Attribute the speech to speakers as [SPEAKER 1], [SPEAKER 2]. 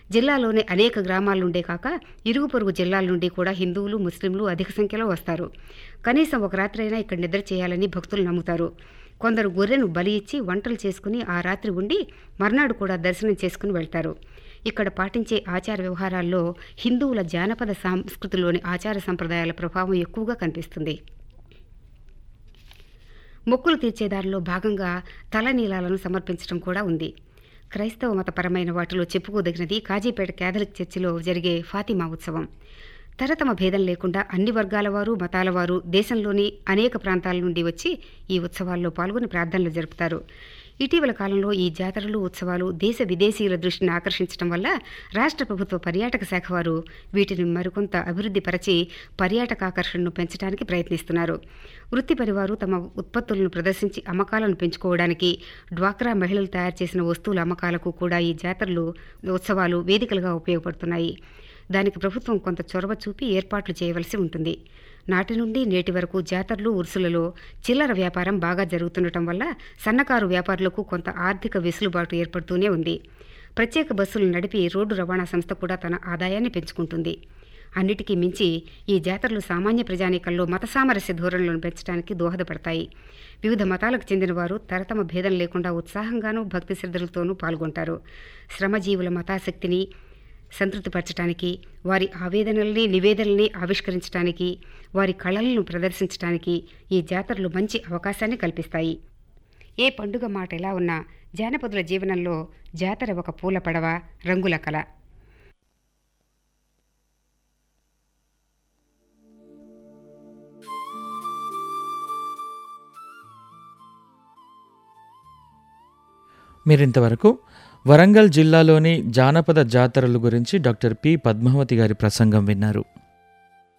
[SPEAKER 1] జిల్లాలోని అనేక గ్రామాల నుండే కాక ఇరుగు పొరుగు జిల్లాల నుండి కూడా హిందువులు ముస్లింలు అధిక సంఖ్యలో వస్తారు కనీసం ఒక రాత్రైనా ఇక్కడ నిద్ర చేయాలని భక్తులు నమ్ముతారు కొందరు గొర్రెను బలి ఇచ్చి వంటలు చేసుకుని ఆ రాత్రి ఉండి మర్నాడు కూడా దర్శనం చేసుకుని వెళ్తారు ఇక్కడ పాటించే ఆచార వ్యవహారాల్లో హిందువుల జానపద సంస్కృతిలోని ఆచార సంప్రదాయాల ప్రభావం ఎక్కువగా కనిపిస్తుంది మొక్కులు తీర్చే దారిలో భాగంగా తలనీలాలను సమర్పించడం కూడా ఉంది క్రైస్తవ మతపరమైన వాటిలో చెప్పుకోదగినది కాజీపేట కేథలిక్ చర్చిలో జరిగే ఫాతిమా ఉత్సవం తరతమ భేదం లేకుండా అన్ని వర్గాల వారు మతాల వారు దేశంలోని అనేక ప్రాంతాల నుండి వచ్చి ఈ ఉత్సవాల్లో పాల్గొని ప్రార్థనలు జరుపుతారు ఇటీవల కాలంలో ఈ జాతరలు ఉత్సవాలు దేశ విదేశీయుల దృష్టిని ఆకర్షించడం వల్ల రాష్ట్ర ప్రభుత్వ పర్యాటక శాఖ వారు వీటిని మరికొంత అభివృద్ధి పరిచి పర్యాటక ఆకర్షణను పెంచడానికి ప్రయత్నిస్తున్నారు వృత్తిపరి వారు తమ ఉత్పత్తులను ప్రదర్శించి అమ్మకాలను పెంచుకోవడానికి డ్వాక్రా మహిళలు తయారు చేసిన వస్తువుల అమ్మకాలకు కూడా ఈ జాతరలు ఉత్సవాలు వేదికలుగా ఉపయోగపడుతున్నాయి దానికి ప్రభుత్వం కొంత చొరవ చూపి ఏర్పాట్లు చేయవలసి ఉంటుంది నాటి నుండి నేటి వరకు జాతరలు ఉరుసులలో చిల్లర వ్యాపారం బాగా జరుగుతుండటం వల్ల సన్నకారు వ్యాపారులకు కొంత ఆర్థిక వెసులుబాటు ఏర్పడుతూనే ఉంది ప్రత్యేక బస్సులు నడిపి రోడ్డు రవాణా సంస్థ కూడా తన ఆదాయాన్ని పెంచుకుంటుంది అన్నిటికీ మించి ఈ జాతరలు సామాన్య ప్రజానీకంలో మత సామరస్య ధోరణులను పెంచడానికి దోహదపడతాయి వివిధ మతాలకు చెందిన వారు తరతమ భేదం లేకుండా ఉత్సాహంగానూ భక్తి శ్రద్ధలతోనూ పాల్గొంటారు శ్రమజీవుల మతాశక్తిని సంతృప్తిపరచడానికి వారి ఆవేదనల్ని నివేదనల్ని ఆవిష్కరించడానికి వారి కళలను ప్రదర్శించడానికి ఈ జాతరలు మంచి అవకాశాన్ని కల్పిస్తాయి ఏ పండుగ మాట ఎలా ఉన్నా జానపదుల జీవనంలో జాతర ఒక పూల పడవ రంగుల కళ
[SPEAKER 2] మీరింతవరకు వరంగల్ జిల్లాలోని జానపద జాతరల గురించి డాక్టర్ పి పద్మావతి గారి ప్రసంగం విన్నారు